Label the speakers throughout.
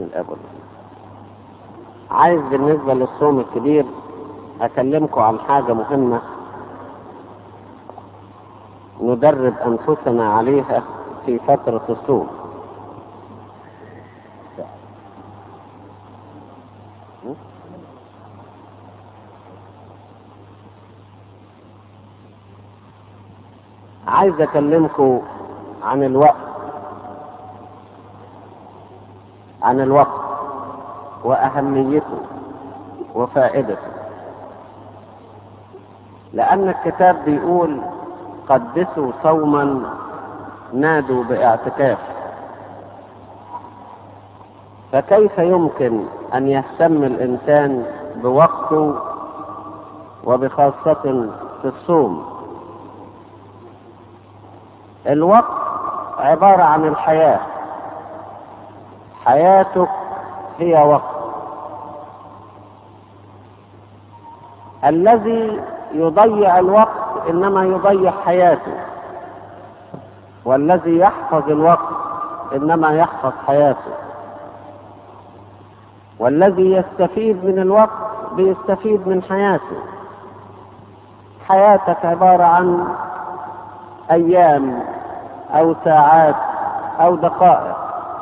Speaker 1: الأول عايز بالنسبة للصوم الكبير أكلمكم عن حاجة مهمة ندرب أنفسنا عليها في فترة الصوم عايز أكلمكم عن الوقت عن الوقت وأهميته وفائدته لأن الكتاب بيقول قدسوا صوما نادوا باعتكاف فكيف يمكن أن يهتم الإنسان بوقته وبخاصة في الصوم الوقت عبارة عن الحياة حياتك هي وقت الذي يضيع الوقت انما يضيع حياته والذي يحفظ الوقت انما يحفظ حياته والذي يستفيد من الوقت بيستفيد من حياته حياتك عباره عن ايام او ساعات او دقائق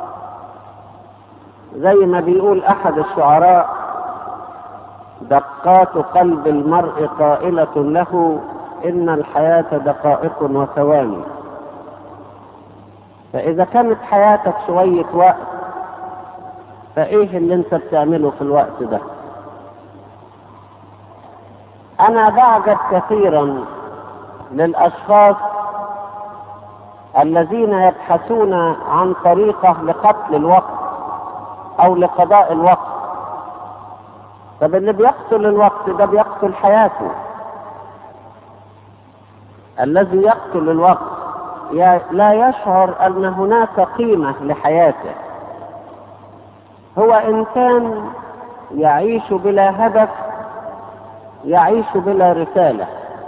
Speaker 1: زي ما بيقول احد الشعراء دقات قلب المرء قائلة له إن الحياة دقائق وثواني فإذا كانت حياتك شوية وقت فإيه اللي أنت بتعمله في الوقت ده أنا بعجب كثيرا للأشخاص الذين يبحثون عن طريقة لقتل الوقت أو لقضاء الوقت طب اللي بيقتل الوقت ده بيقتل حياته الذي يقتل الوقت لا يشعر ان هناك قيمه لحياته هو انسان يعيش بلا هدف يعيش بلا رساله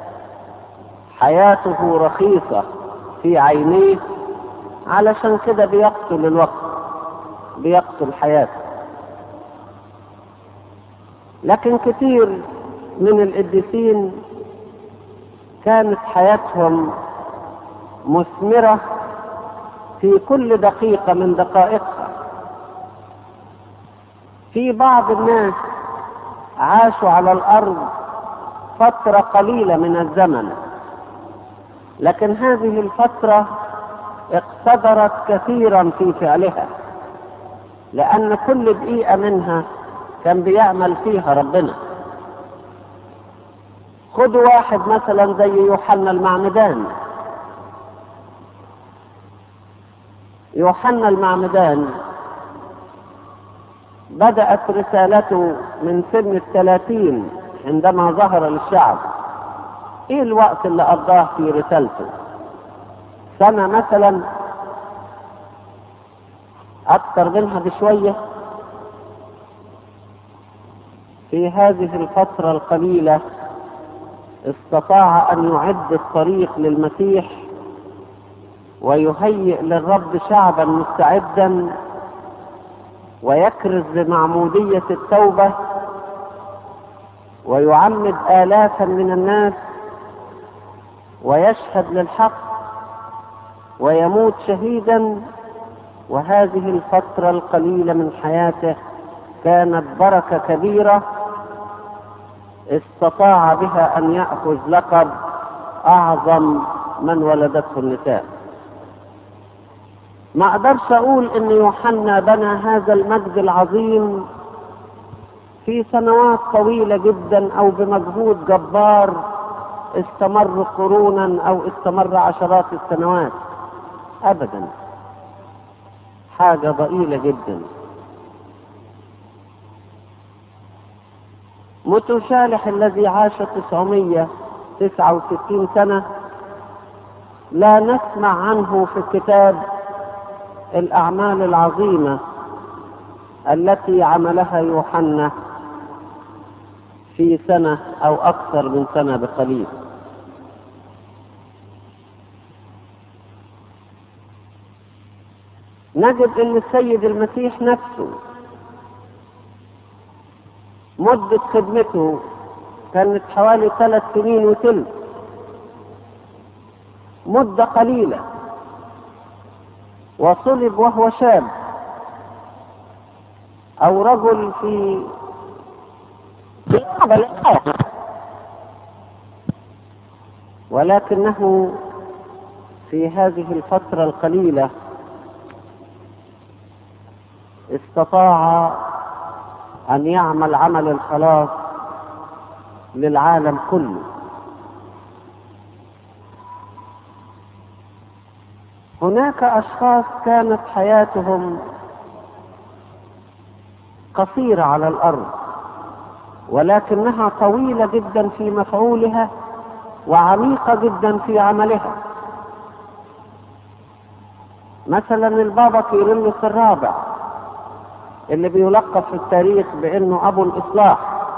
Speaker 1: حياته رخيصه في عينيه علشان كده بيقتل الوقت بيقتل حياته لكن كثير من القديسين كانت حياتهم مثمرة في كل دقيقة من دقائقها في بعض الناس عاشوا على الأرض فترة قليلة من الزمن لكن هذه الفترة اقتدرت كثيرا في فعلها لأن كل دقيقة منها كان بيعمل فيها ربنا خدوا واحد مثلا زي يوحنا المعمدان يوحنا المعمدان بدأت رسالته من سن الثلاثين عندما ظهر للشعب ايه الوقت اللي قضاه في رسالته سنة مثلا اكثر منها بشوية في هذه الفترة القليلة استطاع ان يعد الطريق للمسيح ويهيئ للرب شعبا مستعدا ويكرز بمعمودية التوبة ويعمد آلافا من الناس ويشهد للحق ويموت شهيدا وهذه الفترة القليلة من حياته كانت بركة كبيرة استطاع بها أن يأخذ لقب أعظم من ولدته النساء ما أقدرش أقول إن يوحنا بنى هذا المجد العظيم في سنوات طويلة جدا أو بمجهود جبار استمر قرونا أو استمر عشرات السنوات أبدا حاجة ضئيلة جدا متشالح الذي عاش 969 سنة لا نسمع عنه في كتاب الأعمال العظيمة التي عملها يوحنا في سنة أو أكثر من سنة بقليل نجد أن السيد المسيح نفسه مدة خدمته كانت حوالي ثلاث سنين وثلث مدة قليلة وصلب وهو شاب أو رجل في ولكنه في هذه الفترة القليلة استطاع أن يعمل عمل الخلاص للعالم كله هناك أشخاص كانت حياتهم قصيرة على الأرض ولكنها طويلة جدا في مفعولها وعميقة جدا في عملها مثلا البابا كيرلس الرابع اللي بيلقب في التاريخ بانه ابو الاصلاح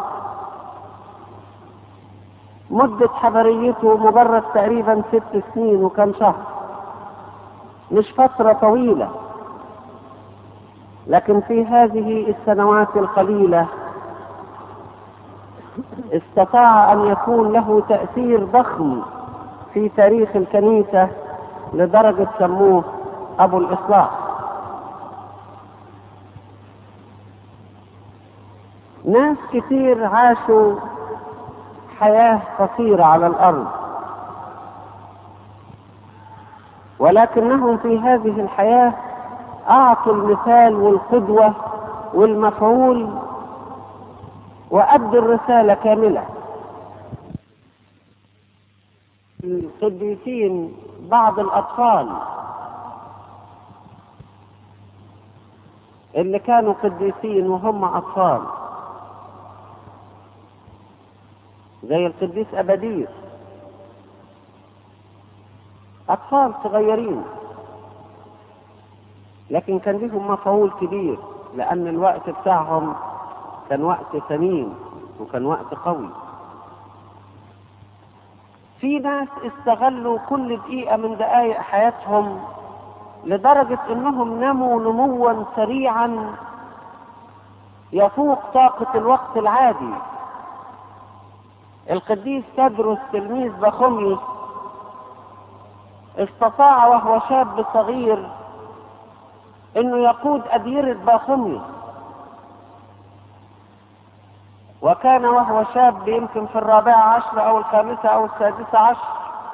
Speaker 1: مدة حبريته مجرد تقريبا ست سنين وكم شهر مش فترة طويلة لكن في هذه السنوات القليلة استطاع ان يكون له تأثير ضخم في تاريخ الكنيسة لدرجة سموه ابو الاصلاح ناس كتير عاشوا حياة قصيرة على الارض ولكنهم في هذه الحياة اعطوا المثال والقدوة والمفعول وأدوا الرسالة كاملة القديسين بعض الأطفال اللي كانوا قديسين وهم أطفال زي القديس أبدير أطفال صغيرين لكن كان لهم مفعول كبير لأن الوقت بتاعهم كان وقت ثمين وكان وقت قوي في ناس استغلوا كل دقيقة من دقائق حياتهم لدرجة انهم نموا نموا سريعا يفوق طاقة الوقت العادي القديس تدرس تلميذ بخوميوس استطاع وهو شاب صغير انه يقود اديرة باخوميوس وكان وهو شاب يمكن في الرابعة عشر او الخامسة او السادسة عشر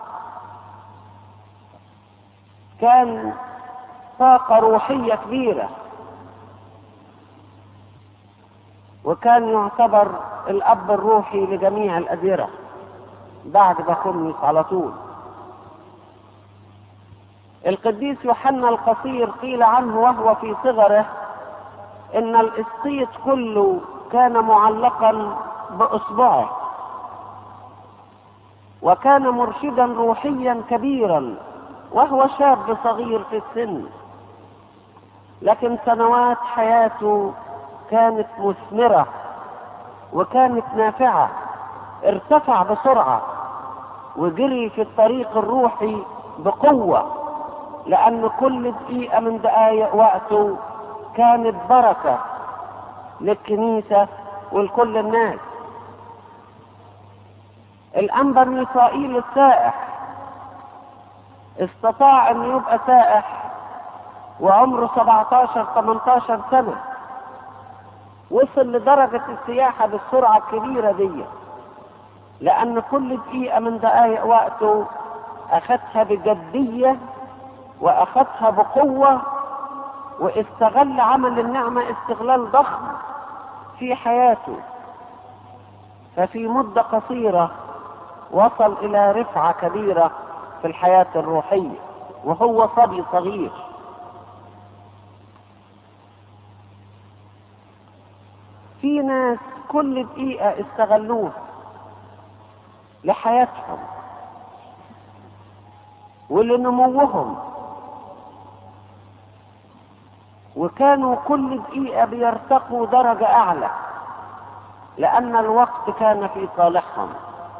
Speaker 1: كان طاقة روحية كبيرة وكان يعتبر الاب الروحي لجميع الاديرة بعد بخوميوس على طول القديس يوحنا القصير قيل عنه وهو في صغره ان الاسقيط كله كان معلقا باصبعه وكان مرشدا روحيا كبيرا وهو شاب صغير في السن لكن سنوات حياته كانت مثمرة وكانت نافعة ارتفع بسرعة وجري في الطريق الروحي بقوة لأن كل دقيقة من دقايق وقته كانت بركة للكنيسة ولكل الناس الأنبا ميسائيل السائح استطاع أن يبقى سائح وعمره 17 18 سنة وصل لدرجة السياحة بالسرعة الكبيرة دي لأن كل دقيقة من دقايق وقته أخذها بجدية وأخذها بقوة واستغل عمل النعمة استغلال ضخم في حياته ففي مدة قصيرة وصل إلى رفعة كبيرة في الحياة الروحية وهو صبي صغير في ناس كل دقيقة استغلوه لحياتهم ولنموهم وكانوا كل دقيقة بيرتقوا درجة أعلى لأن الوقت كان في صالحهم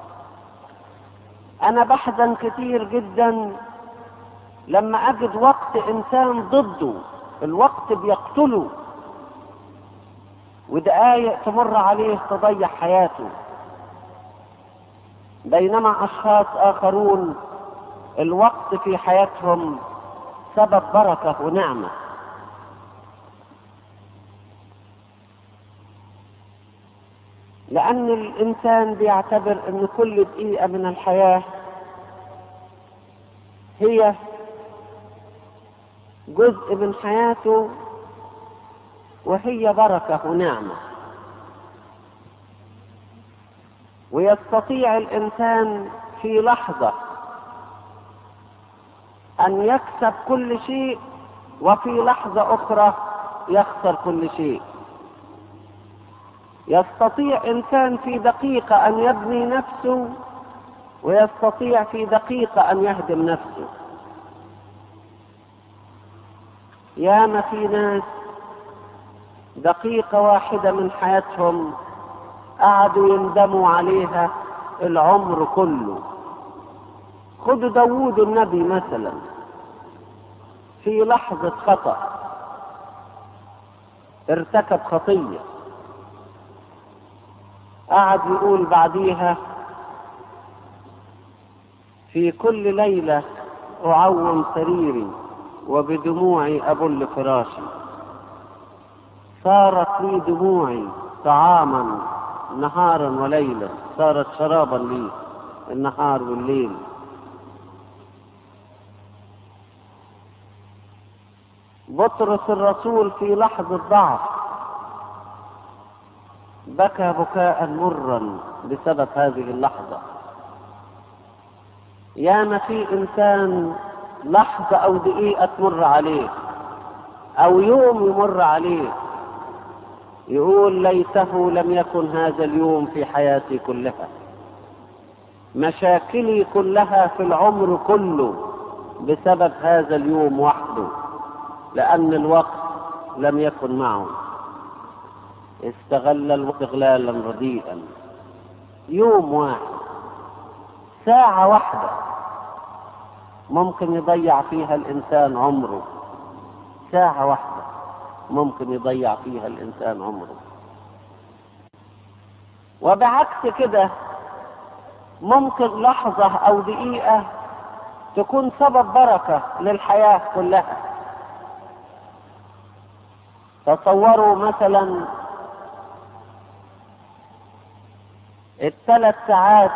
Speaker 1: أنا بحزن كتير جدا لما أجد وقت إنسان ضده الوقت بيقتله ودقايق تمر عليه تضيع حياته بينما أشخاص آخرون الوقت في حياتهم سبب بركة ونعمة لأن الإنسان بيعتبر أن كل دقيقة من الحياة هي جزء من حياته وهي بركة ونعمة ويستطيع الإنسان في لحظة أن يكسب كل شيء وفي لحظة أخرى يخسر كل شيء يستطيع إنسان في دقيقة أن يبني نفسه ويستطيع في دقيقة أن يهدم نفسه ياما في ناس دقيقة واحدة من حياتهم قعدوا يندموا عليها العمر كله خذوا داوود النبي مثلا في لحظة خطأ ارتكب خطية قعد يقول بعديها في كل ليلة أعوم سريري وبدموعي أبل فراشي صارت لي دموعي طعاما نهارا وليلا صارت شرابا لي النهار والليل بطرس الرسول في لحظة ضعف بكى بكاء مرا بسبب هذه اللحظة ياما في إنسان لحظة أو دقيقة تمر عليه أو يوم يمر عليه يقول ليته لم يكن هذا اليوم في حياتي كلها مشاكلي كلها في العمر كله بسبب هذا اليوم وحده لأن الوقت لم يكن معه استغل الوقت استغلالا رديئا يوم واحد ساعة واحدة ممكن يضيع فيها الإنسان عمره ساعة واحدة ممكن يضيع فيها الإنسان عمره وبعكس كده ممكن لحظة أو دقيقة تكون سبب بركة للحياة كلها تصوروا مثلا الثلاث ساعات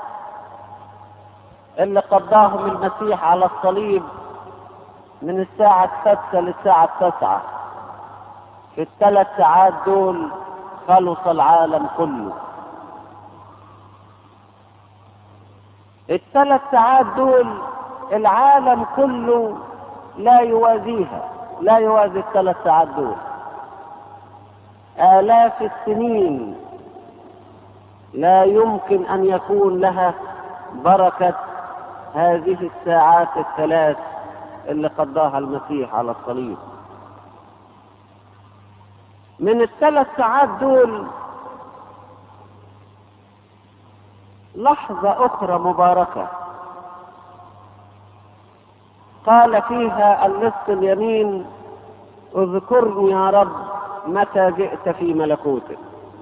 Speaker 1: اللي قضاهم المسيح على الصليب من الساعة السادسة للساعة التاسعة في الثلاث ساعات دول خلص العالم كله الثلاث ساعات دول العالم كله لا يوازيها لا يوازي الثلاث ساعات دول آلاف السنين لا يمكن أن يكون لها بركة هذه الساعات الثلاث اللي قضاها المسيح على الصليب من الثلاث ساعات دول لحظة أخرى مباركة قال فيها اللص اليمين اذكرني يا رب متى جئت في ملكوتك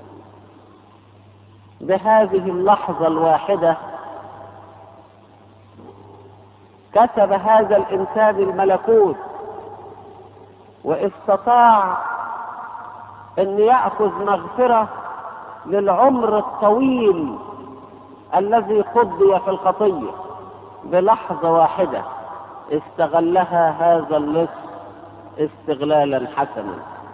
Speaker 1: بهذه اللحظة الواحدة كسب هذا الإنسان الملكوت واستطاع أن يأخذ مغفرة للعمر الطويل الذي قضي في الخطية بلحظة واحدة استغلها هذا اللص استغلالا حسنا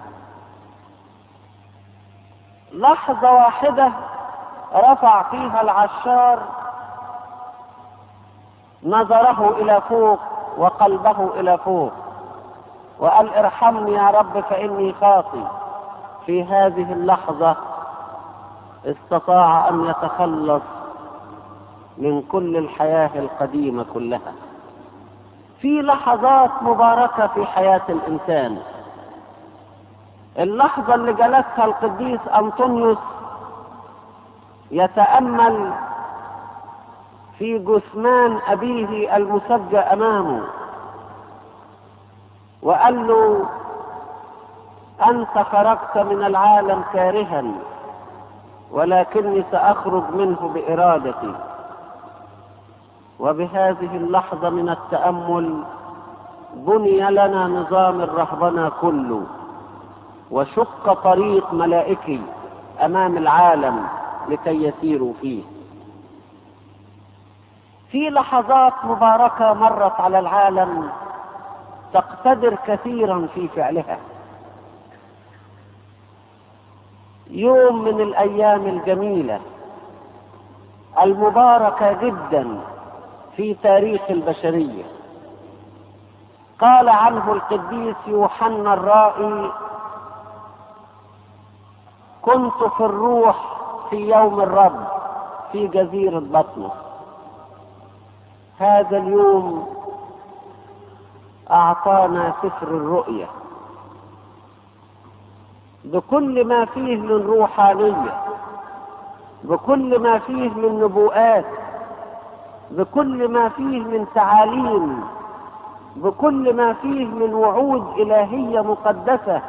Speaker 1: لحظة واحدة رفع فيها العشار نظره إلى فوق وقلبه إلى فوق وقال ارحمني يا رب فإني خاطي في هذه اللحظة استطاع أن يتخلص من كل الحياة القديمة كلها في لحظات مباركة في حياة الإنسان اللحظة اللي جلسها القديس أنطونيوس يتأمل في جثمان أبيه المسجى أمامه وقال له انت خرجت من العالم كارها ولكني ساخرج منه بارادتي وبهذه اللحظه من التامل بني لنا نظام الرهبنه كله وشق طريق ملائكي امام العالم لكي يسيروا فيه في لحظات مباركه مرت على العالم تقتدر كثيرا في فعلها يوم من الايام الجميله المباركه جدا في تاريخ البشريه قال عنه القديس يوحنا الرائي كنت في الروح في يوم الرب في جزيره بطنس هذا اليوم اعطانا سفر الرؤيه بكل ما فيه من روحانيه بكل ما فيه من نبوءات بكل ما فيه من تعاليم بكل ما فيه من وعود الهيه مقدسه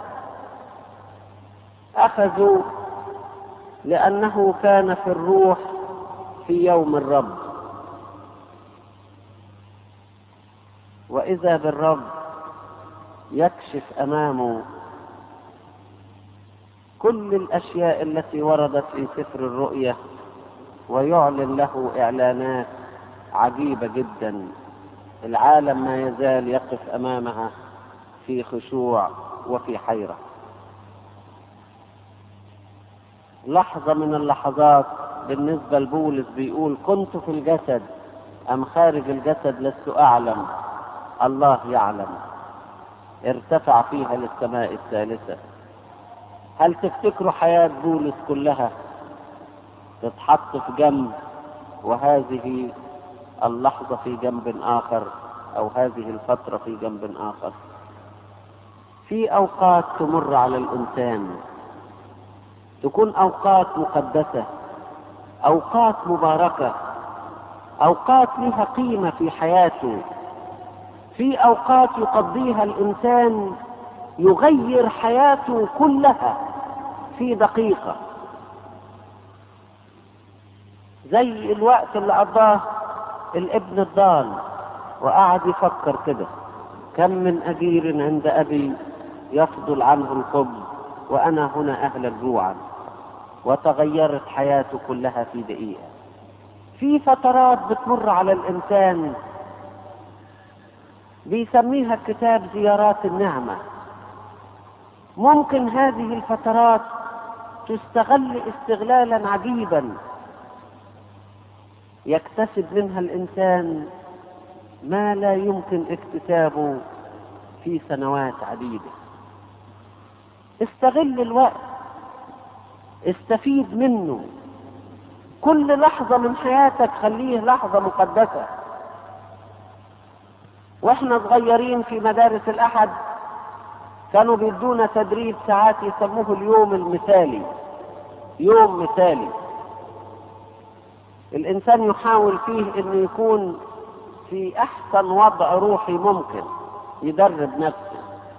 Speaker 1: اخذوا لانه كان في الروح في يوم الرب واذا بالرب يكشف امامه كل الاشياء التي وردت في سفر الرؤيا ويعلن له اعلانات عجيبه جدا العالم ما يزال يقف امامها في خشوع وفي حيره لحظه من اللحظات بالنسبه لبولس بيقول كنت في الجسد ام خارج الجسد لست اعلم الله يعلم ارتفع فيها للسماء الثالثه هل تفتكروا حياة بولس كلها تتحط في جنب وهذه اللحظة في جنب آخر أو هذه الفترة في جنب آخر في أوقات تمر على الإنسان تكون أوقات مقدسة أوقات مباركة أوقات لها قيمة في حياته في أوقات يقضيها الإنسان يغير حياته كلها في دقيقة زي الوقت اللي قضاه الابن الضال وقعد يفكر كده كم من أجير عند أبي يفضل عنه الخبز وأنا هنا أهلك جوعا وتغيرت حياته كلها في دقيقة في فترات بتمر على الإنسان بيسميها الكتاب زيارات النعمه ممكن هذه الفترات تستغل استغلالا عجيبا يكتسب منها الانسان ما لا يمكن اكتسابه في سنوات عديده استغل الوقت استفيد منه كل لحظه من حياتك خليه لحظه مقدسه واحنا صغيرين في مدارس الاحد كانوا بيدونا تدريب ساعات يسموه اليوم المثالي يوم مثالي الانسان يحاول فيه انه يكون في احسن وضع روحي ممكن يدرب نفسه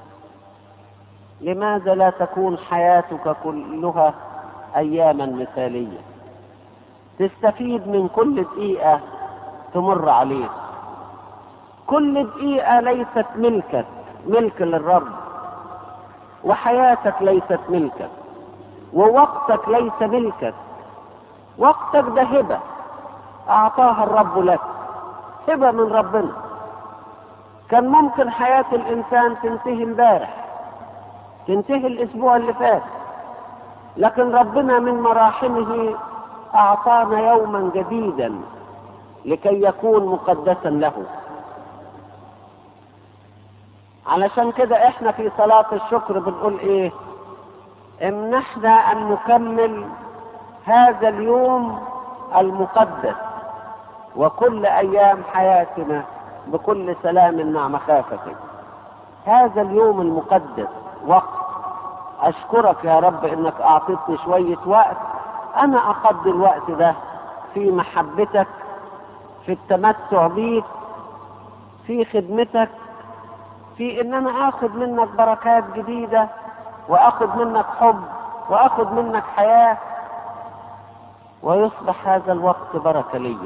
Speaker 1: لماذا لا تكون حياتك كلها اياما مثاليه تستفيد من كل دقيقه تمر عليك كل دقيقه ليست ملكك ملك للرب وحياتك ليست ملكك ووقتك ليس ملكك وقتك ده هبة أعطاها الرب لك هبة من ربنا كان ممكن حياة الإنسان تنتهي امبارح تنتهي الأسبوع اللي فات لكن ربنا من مراحمه أعطانا يوما جديدا لكي يكون مقدسا له علشان كده احنا في صلاة الشكر بنقول ايه امنحنا ان نكمل هذا اليوم المقدس وكل ايام حياتنا بكل سلام مع مخافتك هذا اليوم المقدس وقت اشكرك يا رب انك اعطيتني شوية وقت انا اقضي الوقت ده في محبتك في التمتع بيك في خدمتك في ان انا اخذ منك بركات جديدة واخد منك حب واخد منك حياة ويصبح هذا الوقت بركة لي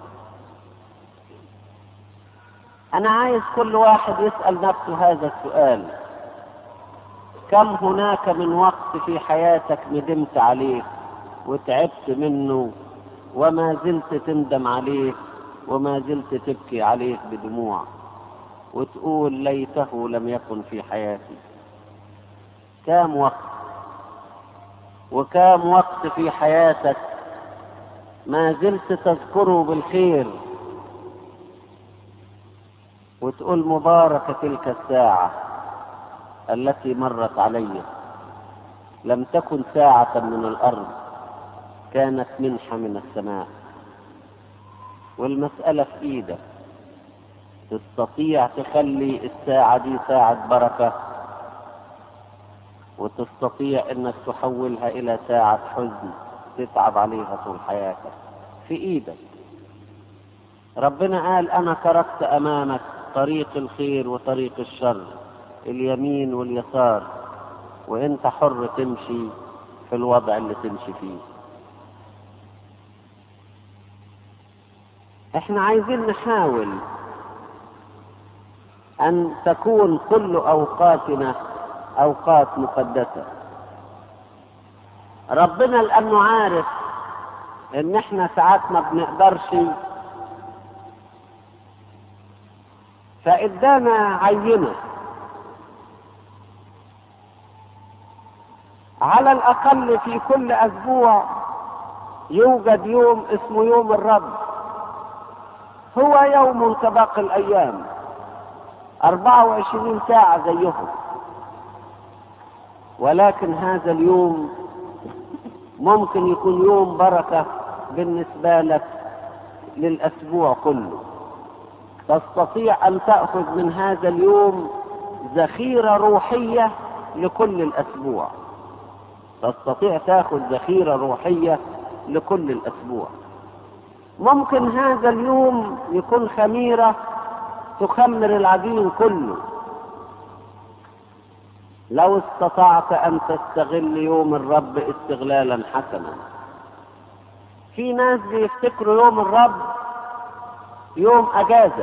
Speaker 1: انا عايز كل واحد يسأل نفسه هذا السؤال كم هناك من وقت في حياتك ندمت عليه وتعبت منه وما زلت تندم عليه وما زلت تبكي عليه بدموع وتقول ليته لم يكن في حياتي كام وقت وكام وقت في حياتك ما زلت تذكره بالخير وتقول مباركة تلك الساعة التي مرت علي لم تكن ساعة من الأرض كانت منحة من السماء والمسألة في إيدك تستطيع تخلي الساعة دي ساعة بركة وتستطيع انك تحولها الى ساعة حزن تتعب عليها طول حياتك في ايدك ربنا قال انا تركت امامك طريق الخير وطريق الشر اليمين واليسار وانت حر تمشي في الوضع اللي تمشي فيه احنا عايزين نحاول ان تكون كل اوقاتنا اوقات مقدسة ربنا لانه عارف ان احنا ساعات ما بنقدرش فادانا عينة على الاقل في كل اسبوع يوجد يوم اسمه يوم الرب هو يوم كباقي الايام 24 ساعة زيهم ولكن هذا اليوم ممكن يكون يوم بركة بالنسبة لك للأسبوع كله تستطيع أن تأخذ من هذا اليوم ذخيرة روحية لكل الأسبوع تستطيع تأخذ ذخيرة روحية لكل الأسبوع ممكن هذا اليوم يكون خميرة تخمر العجين كله لو استطعت ان تستغل يوم الرب استغلالا حسنا في ناس بيفتكروا يوم الرب يوم اجازه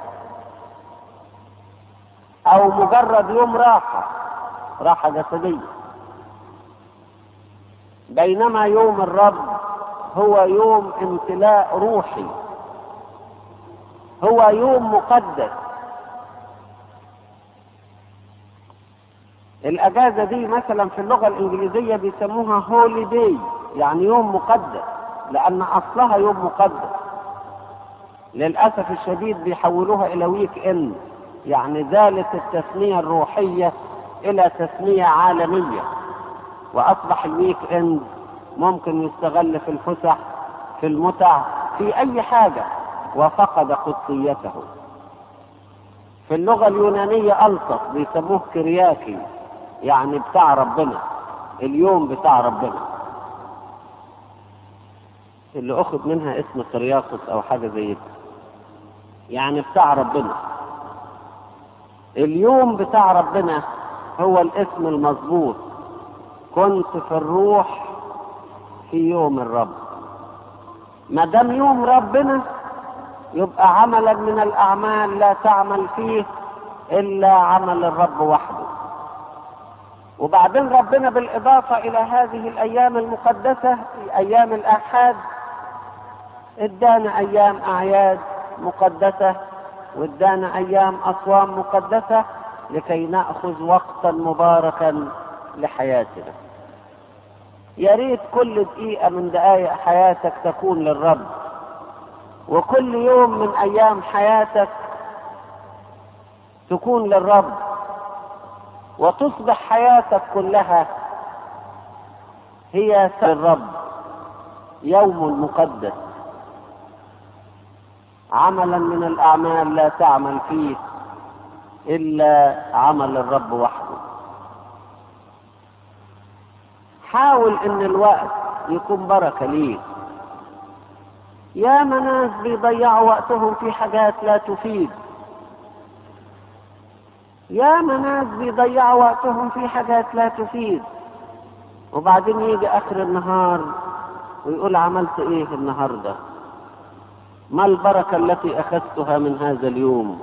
Speaker 1: او مجرد يوم راحه راحه جسديه بينما يوم الرب هو يوم امتلاء روحي هو يوم مقدس الاجازة دي مثلا في اللغة الانجليزية بيسموها هولي داي يعني يوم مقدس لان اصلها يوم مقدس للأسف الشديد بيحولوها الى ويك اند يعني زالت التسمية الروحية الى تسمية عالمية واصبح الويك اند ممكن يستغل في الفسح في المتع في اي حاجة وفقد قدسيته في اللغة اليونانية ألصق بيسموه كرياكي يعني بتاع ربنا اليوم بتاع ربنا اللي أخذ منها اسم كرياكوس أو حاجة زي كده يعني بتاع ربنا اليوم بتاع ربنا هو الاسم المظبوط كنت في الروح في يوم الرب ما دام يوم ربنا يبقى عملا من الاعمال لا تعمل فيه الا عمل الرب وحده وبعدين ربنا بالاضافه الى هذه الايام المقدسه ايام الاحاد ادانا ايام اعياد مقدسه وادانا ايام اصوام مقدسه لكي ناخذ وقتا مباركا لحياتنا يا ريت كل دقيقه من دقائق حياتك تكون للرب وكل يوم من ايام حياتك تكون للرب وتصبح حياتك كلها هي الرب يوم مقدس عملا من الاعمال لا تعمل فيه الا عمل الرب وحده حاول ان الوقت يكون بركه ليك يا ناس بيضيعوا وقتهم في حاجات لا تفيد يا ناس بيضيعوا وقتهم في حاجات لا تفيد وبعدين يجي اخر النهار ويقول عملت ايه النهارده ما البركه التي اخذتها من هذا اليوم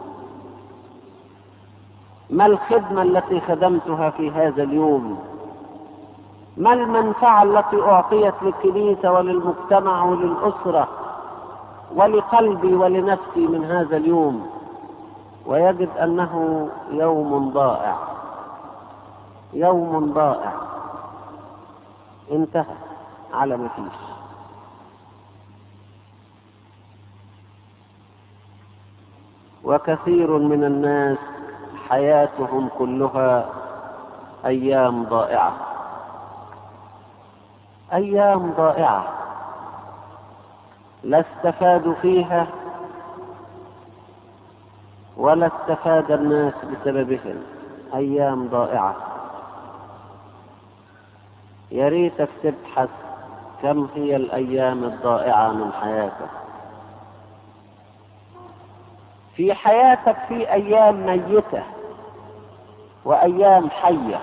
Speaker 1: ما الخدمه التي خدمتها في هذا اليوم ما المنفعه التي اعطيت للكنيسه وللمجتمع وللاسره ولقلبي ولنفسي من هذا اليوم ويجد انه يوم ضائع يوم ضائع انتهى على ما فيش وكثير من الناس حياتهم كلها ايام ضائعه ايام ضائعه لا استفادوا فيها ولا استفاد الناس بسببهم ايام ضائعه يا ريتك تبحث كم هي الايام الضائعه من حياتك في حياتك في ايام ميته وايام حيه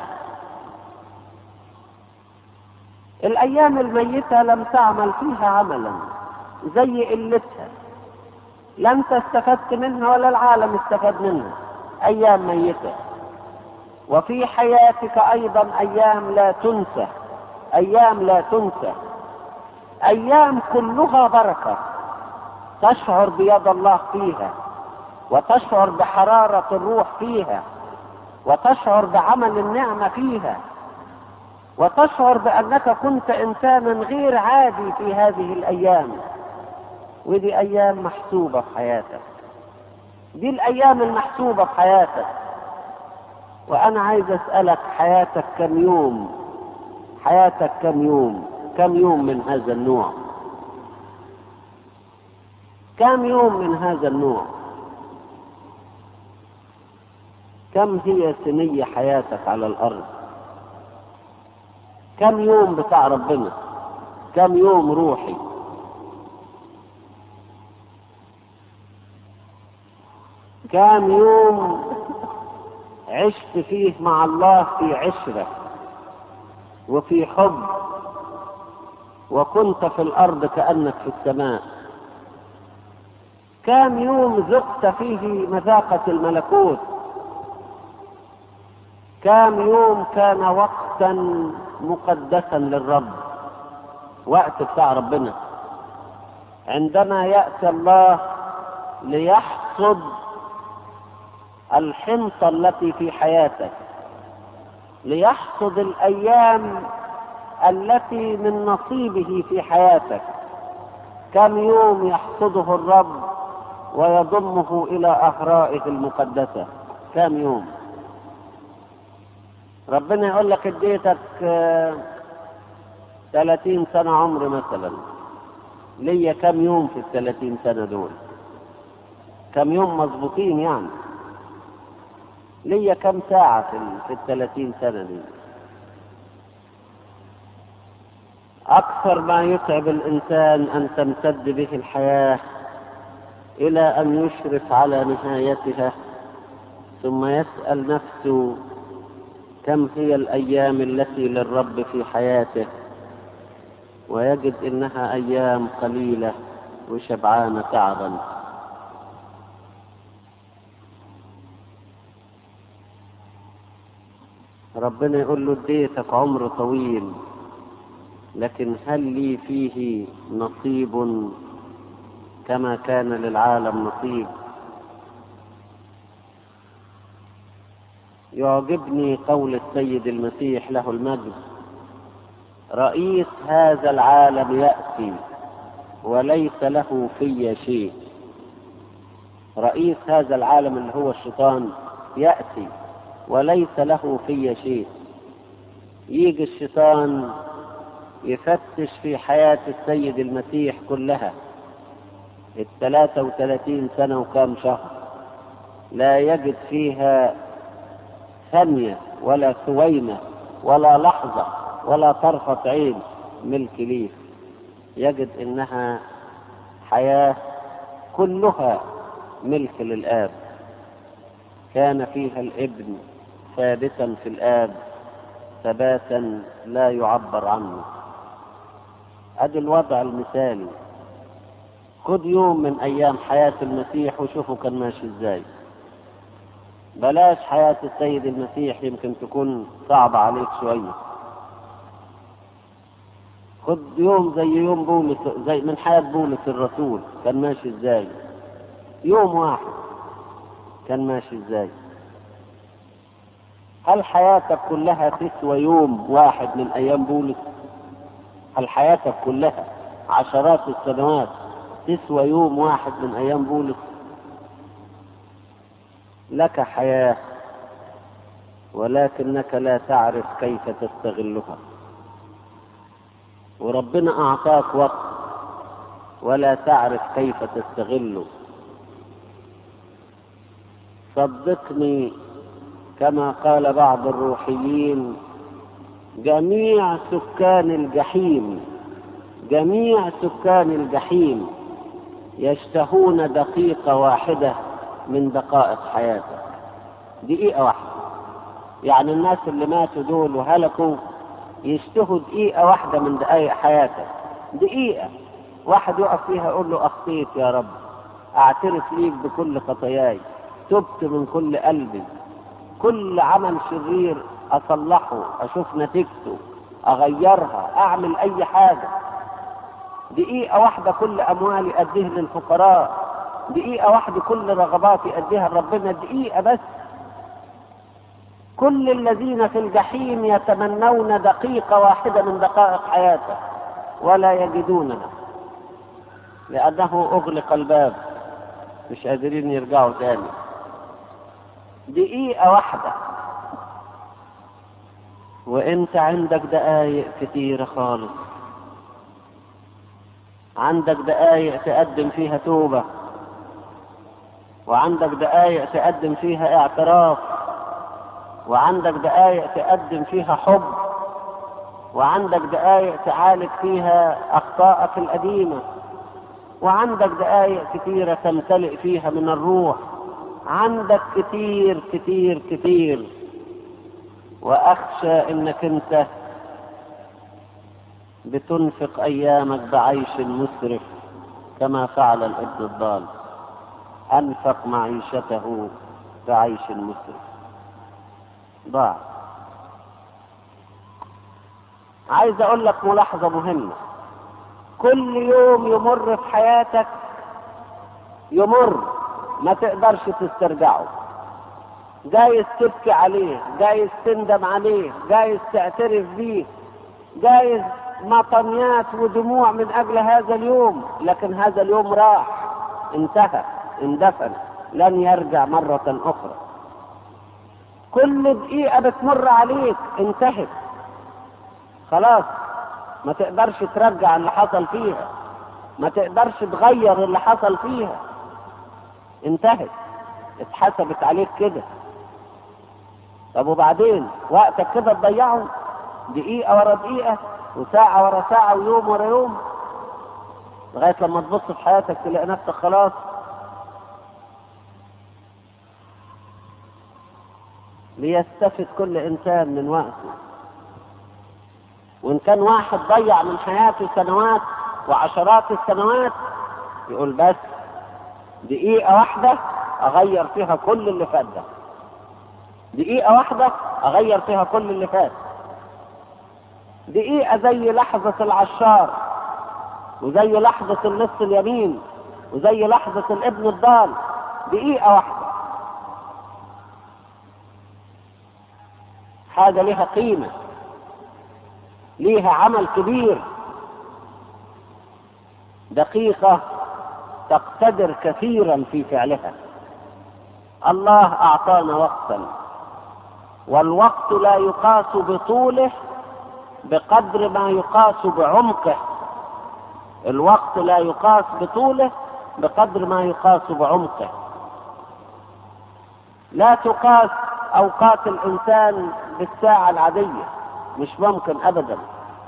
Speaker 1: الايام الميته لم تعمل فيها عملا زي قلتها لا انت استفدت منها ولا العالم استفاد منها ايام ميته وفي حياتك ايضا ايام لا تنسى ايام لا تنسى ايام كلها بركه تشعر بيد الله فيها وتشعر بحراره الروح فيها وتشعر بعمل النعمه فيها وتشعر بانك كنت انسانا غير عادي في هذه الايام ودي ايام محسوبه في حياتك دي الايام المحسوبه في حياتك وانا عايز اسالك حياتك كم يوم حياتك كم يوم كم يوم من هذا النوع كم يوم من هذا النوع كم هي سنية حياتك على الأرض كم يوم بتاع ربنا كم يوم روحي كم يوم عشت فيه مع الله في عشرة وفي حب وكنت في الأرض كأنك في السماء كم يوم ذقت فيه مذاقة الملكوت كم يوم كان وقتا مقدسا للرب وقت بتاع ربنا عندما يأتي الله ليحصد الحنطة التي في حياتك ليحصد الأيام التي من نصيبه في حياتك كم يوم يحصده الرب ويضمه إلى أهرائه المقدسة كم يوم ربنا يقول لك اديتك ثلاثين سنة عمر مثلا ليا كم يوم في الثلاثين سنة دول كم يوم مظبوطين يعني ليا كم ساعة في في الثلاثين سنة دي أكثر ما يتعب الإنسان أن تمتد به الحياة إلى أن يشرف على نهايتها ثم يسأل نفسه كم هي الأيام التي للرب في حياته ويجد إنها أيام قليلة وشبعانة تعبا ربنا يقول له اديتك عمر طويل لكن هل لي فيه نصيب كما كان للعالم نصيب يعجبني قول السيد المسيح له المجد رئيس هذا العالم يأتي وليس له في شيء رئيس هذا العالم اللي هو الشيطان يأتي وليس له في شيء يجي الشيطان يفتش في حياة السيد المسيح كلها الثلاثة وثلاثين سنة وكام شهر لا يجد فيها ثانية ولا ثوينة ولا لحظة ولا طرفة عين ملك ليه يجد انها حياة كلها ملك للآب كان فيها الابن ثابتا في الآب ثباتا لا يعبر عنه ادي الوضع المثالي خد يوم من ايام حياة المسيح وشوفوا كان ماشي ازاي بلاش حياة السيد المسيح يمكن تكون صعبة عليك شوية خد يوم زي يوم بولس زي من حياة بولس الرسول كان ماشي ازاي يوم واحد كان ماشي ازاي هل حياتك كلها تسوى يوم واحد من ايام بولس هل حياتك كلها عشرات السنوات تسوى يوم واحد من ايام بولس لك حياه ولكنك لا تعرف كيف تستغلها وربنا اعطاك وقت ولا تعرف كيف تستغله صدقني كما قال بعض الروحيين جميع سكان الجحيم جميع سكان الجحيم يشتهون دقيقة واحدة من دقائق حياتك دقيقة واحدة يعني الناس اللي ماتوا دول وهلكوا يشتهوا دقيقة واحدة من دقائق حياتك دقيقة واحد يقف فيها يقول له أخطيت يا رب أعترف ليك بكل خطاياي تبت من كل قلبي كل عمل شرير اصلحه اشوف نتيجته اغيرها اعمل اي حاجة دقيقة واحدة كل اموالي اديه للفقراء دقيقة واحدة كل رغباتي اديها لربنا دقيقة بس كل الذين في الجحيم يتمنون دقيقة واحدة من دقائق حياته ولا يجدونها لأنه أغلق الباب مش قادرين يرجعوا تاني دقيقة واحدة وانت عندك دقايق كتيرة خالص عندك دقايق تقدم فيها توبة وعندك دقايق تقدم فيها اعتراف وعندك دقايق تقدم فيها حب وعندك دقايق تعالج فيها اخطائك القديمة وعندك دقايق كتيرة تمتلئ فيها من الروح عندك كتير كتير كتير واخشى انك انت بتنفق ايامك بعيش مسرف كما فعل الابن الضال انفق معيشته بعيش مسرف ضاع عايز اقول لك ملاحظة مهمة كل يوم يمر في حياتك يمر ما تقدرش تسترجعه جايز تبكي عليه جايز تندم عليه جايز تعترف بيه جايز مطنيات ودموع من اجل هذا اليوم لكن هذا اليوم راح انتهى اندفن لن يرجع مرة اخرى كل دقيقة بتمر عليك انتهت خلاص ما تقدرش ترجع اللي حصل فيها ما تقدرش تغير اللي حصل فيها انتهت اتحسبت عليك كده طب وبعدين وقتك كده تضيعه دقيقة ورا دقيقة وساعة ورا ساعة ويوم ورا يوم لغاية لما تبص في حياتك تلاقي نفسك خلاص ليستفد كل إنسان من وقته وإن كان واحد ضيع من حياته سنوات وعشرات السنوات يقول بس دقيقة واحدة أغير فيها كل اللي فات ده دقيقة واحدة أغير فيها كل اللي فات دقيقة زي لحظة العشار وزي لحظة النص اليمين وزي لحظة الابن الضال دقيقة واحدة حاجة لها قيمة ليها عمل كبير دقيقة تقتدر كثيرا في فعلها الله أعطانا وقتا والوقت لا يقاس بطوله بقدر ما يقاس بعمقه الوقت لا يقاس بطوله بقدر ما يقاس بعمقه لا تقاس اوقات الانسان بالساعه العاديه مش ممكن ابدا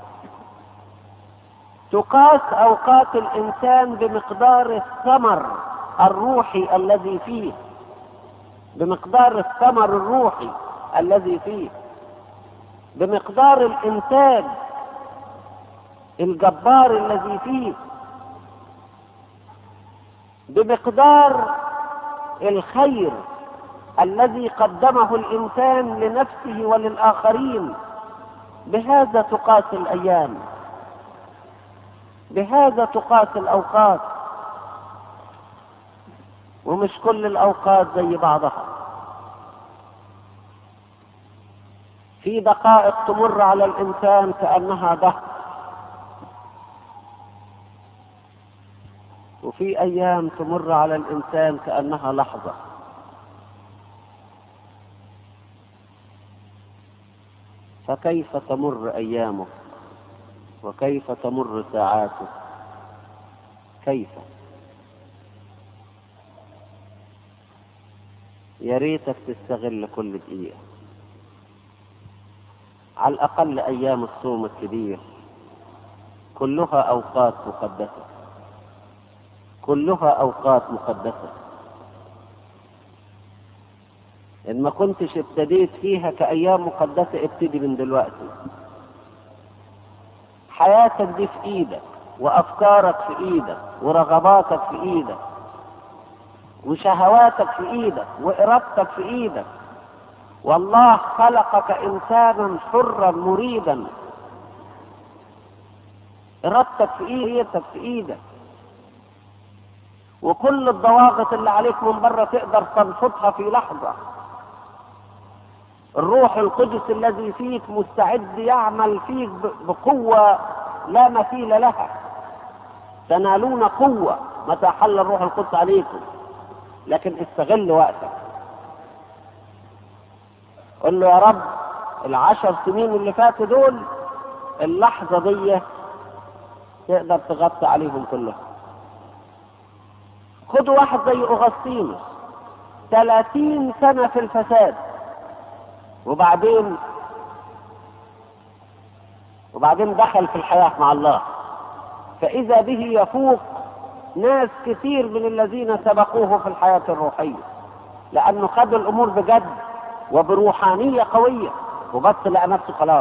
Speaker 1: تقاس اوقات الانسان بمقدار الثمر الروحي الذي فيه بمقدار الثمر الروحي الذي فيه بمقدار الانتاج الجبار الذي فيه بمقدار الخير الذي قدمه الانسان لنفسه وللاخرين بهذا تقاس الايام بهذا تقاس الاوقات ومش كل الاوقات زي بعضها في دقائق تمر على الانسان كانها دهر وفي ايام تمر على الانسان كانها لحظه فكيف تمر ايامه وكيف تمر ساعاته كيف يا ريتك تستغل كل دقيقه على الاقل ايام الصوم الكبير كلها اوقات مقدسه كلها اوقات مقدسه ان ما كنتش ابتديت فيها كايام مقدسه ابتدي من دلوقتي حياتك دي في ايدك وافكارك في ايدك ورغباتك في ايدك وشهواتك في ايدك وارادتك في ايدك والله خلقك انسانا حرا مريدا ارادتك في ايدك في ايدك وكل الضواغط اللي عليك من بره تقدر تنفضها في لحظه الروح القدس الذي فيك مستعد يعمل فيك بقوة لا مثيل لها تنالون قوة متى حل الروح القدس عليكم لكن استغل وقتك قل له يا رب العشر سنين اللي فاتوا دول اللحظة دي تقدر تغطي عليهم كلهم خدوا واحد زي أغسطينوس 30 سنة في الفساد وبعدين وبعدين دخل في الحياة مع الله فإذا به يفوق ناس كثير من الذين سبقوه في الحياة الروحية لأنه خد الأمور بجد وبروحانية قوية وبس لقى نفسه خلاص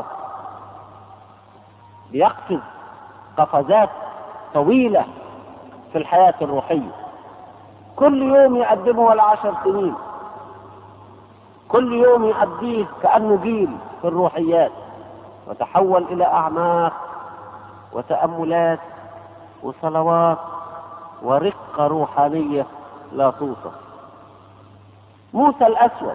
Speaker 1: بيقفز قفزات طويلة في الحياة الروحية كل يوم يقدمه ولا عشر سنين كل يوم يؤديه كأنه جيل في الروحيات وتحول إلى أعماق وتأملات وصلوات ورقة روحانية لا توصف موسى الأسود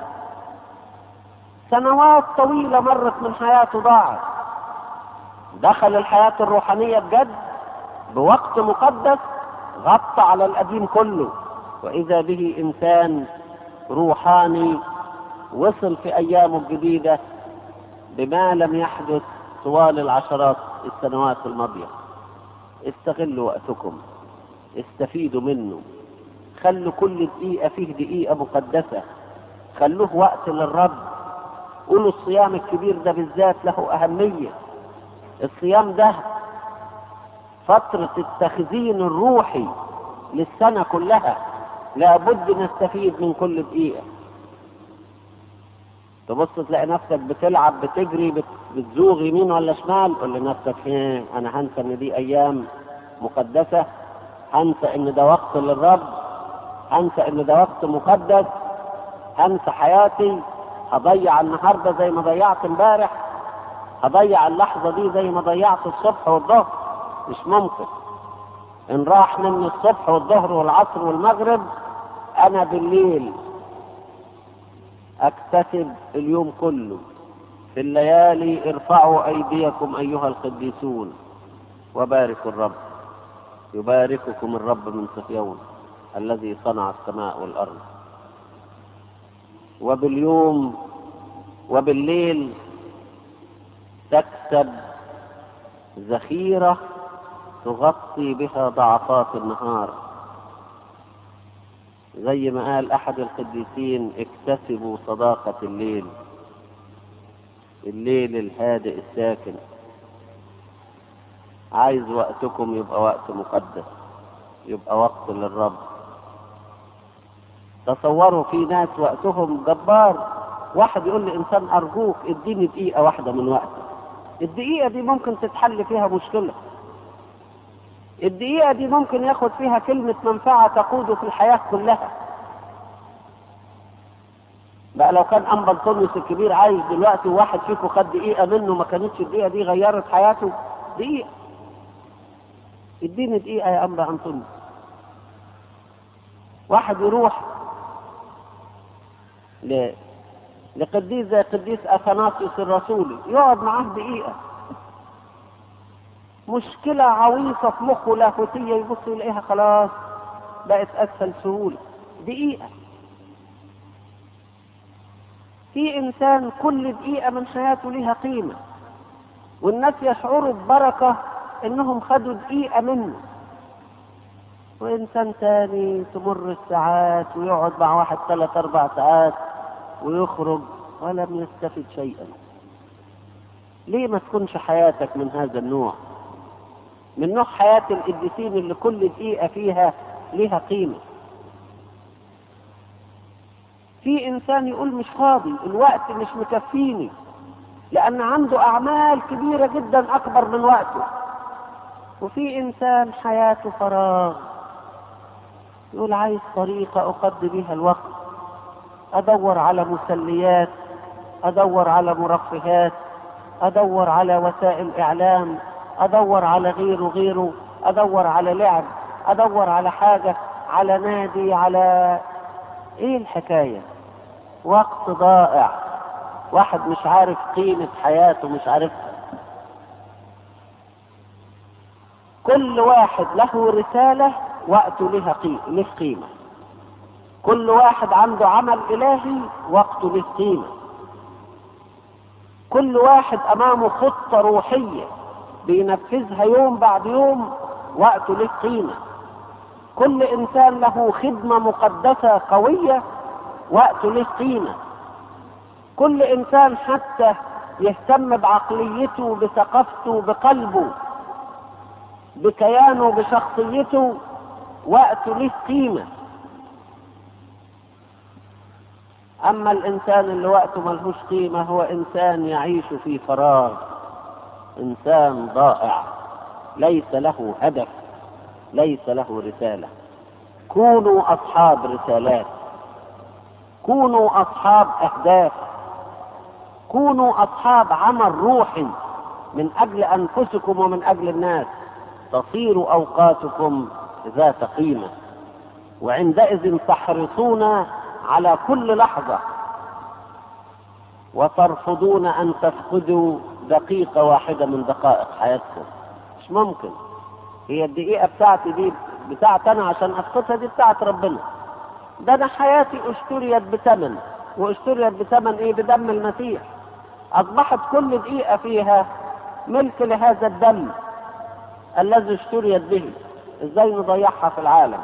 Speaker 1: سنوات طويلة مرت من حياته ضاعت دخل الحياة الروحانية بجد بوقت مقدس غطى على القديم كله وإذا به إنسان روحاني وصل في أيامه الجديدة بما لم يحدث طوال العشرات السنوات الماضية استغلوا وقتكم استفيدوا منه خلوا كل دقيقة فيه دقيقة مقدسة خلوه وقت للرب قولوا الصيام الكبير ده بالذات له أهمية الصيام ده فترة التخزين الروحي للسنة كلها لابد نستفيد من كل دقيقة تبص تلاقي نفسك بتلعب بتجري بتزوغ يمين ولا شمال قول لنفسك ايه انا هنسى ان دي ايام مقدسة هنسى ان ده وقت للرب هنسى ان ده وقت مقدس هنسى حياتي هضيع النهارده زي ما ضيعت امبارح هضيع اللحظة دي زي ما ضيعت الصبح والظهر مش ممكن ان راح مني الصبح والظهر والعصر والمغرب انا بالليل اكتسب اليوم كله في الليالي ارفعوا ايديكم ايها القديسون وباركوا الرب يبارككم الرب من صهيون الذي صنع السماء والارض وباليوم وبالليل تكسب ذخيره تغطي بها ضعفات النهار زي ما قال احد القديسين اكتسبوا صداقة الليل الليل الهادئ الساكن عايز وقتكم يبقى وقت مقدس يبقى وقت للرب تصوروا في ناس وقتهم جبار واحد يقول لإنسان أرجوك اديني دقيقة واحدة من وقتك الدقيقة دي ممكن تتحل فيها مشكلة الدقيقة دي ممكن ياخد فيها كلمة منفعة تقوده في الحياة كلها بقى لو كان أنبا أنطونيوس الكبير عايش دلوقتي وواحد فيكم خد دقيقة منه ما كانتش الدقيقة دي غيرت حياته دقيقة اديني دقيقة يا أنبا أنطونيوس واحد يروح ل... لقديس زي قديس اثناسيوس الرسولي يقعد معاه دقيقه مشكلة عويصة في مخه لاهوتية يبص يلاقيها خلاص بقت أسهل سهولة دقيقة في إنسان كل دقيقة من حياته لها قيمة والناس يشعروا ببركة إنهم خدوا دقيقة منه وإنسان تاني تمر الساعات ويقعد مع واحد ثلاث أربع ساعات ويخرج ولم يستفد شيئا ليه ما تكونش حياتك من هذا النوع من نوع حياة القديسين اللي كل دقيقة فيها لها قيمة في إنسان يقول مش فاضي الوقت مش مكفيني لأن عنده أعمال كبيرة جدا أكبر من وقته وفي إنسان حياته فراغ يقول عايز طريقة أقضي بها الوقت أدور على مسليات أدور على مرفهات أدور على وسائل إعلام أدور على غيره غيره أدور على لعب أدور على حاجة على نادي على إيه الحكاية وقت ضائع واحد مش عارف قيمة حياته مش عارفها كل واحد له رسالة وقته لها قيمة له قيمة كل واحد عنده عمل إلهي وقته له قيمة كل واحد أمامه خطة روحية بينفذها يوم بعد يوم وقته له قيمة كل إنسان له خدمة مقدسة قوية وقته له قيمة كل إنسان حتى يهتم بعقليته بثقافته بقلبه بكيانه بشخصيته وقته له قيمة أما الإنسان اللي وقته ملهوش قيمة هو إنسان يعيش في فراغ إنسان ضائع ليس له هدف ليس له رسالة كونوا أصحاب رسالات كونوا أصحاب أهداف كونوا أصحاب عمل روحي من أجل أنفسكم ومن أجل الناس تصير أوقاتكم ذات قيمة وعندئذ تحرصون على كل لحظة وترفضون أن تفقدوا دقيقة واحدة من دقائق حياتكم مش ممكن هي الدقيقة بتاعتي دي بتاعت أنا عشان أفقدها دي بتاعت ربنا ده أنا حياتي اشتريت بثمن واشتريت بثمن إيه بدم المسيح أصبحت كل دقيقة فيها ملك لهذا الدم الذي اشتريت به ازاي نضيعها في العالم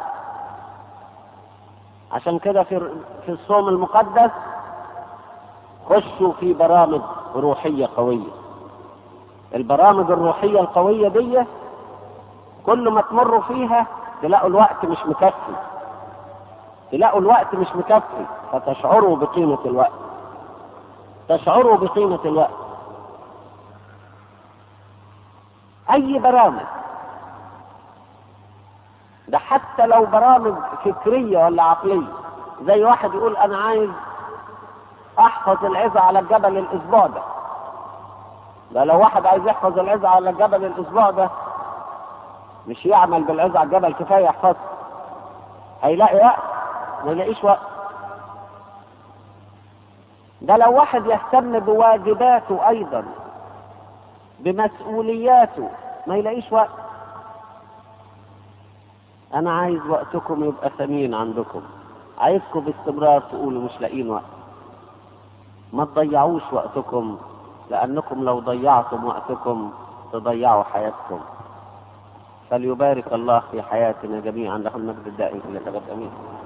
Speaker 1: عشان كده في في الصوم المقدس خشوا في برامج روحية قوية البرامج الروحية القوية دي كل ما تمروا فيها تلاقوا الوقت مش مكفي تلاقوا الوقت مش مكفي فتشعروا بقيمة الوقت تشعروا بقيمة الوقت أي برامج ده حتى لو برامج فكرية ولا عقلية زي واحد يقول أنا عايز أحفظ العظة على الجبل الأسبوع ده ده لو واحد عايز يحفظ العظة على الجبل الأسبوع ده مش يعمل بالعظة على الجبل كفاية يحفظ هيلاقي وقت ما يلاقيش وقت ده لو واحد يهتم بواجباته أيضا بمسؤولياته ما يلاقيش وقت انا عايز وقتكم يبقى ثمين عندكم عايزكم باستمرار تقولوا مش لاقيين وقت ما تضيعوش وقتكم لانكم لو ضيعتم وقتكم تضيعوا حياتكم فليبارك الله في حياتنا جميعا له المجد الدائم الى الابد امين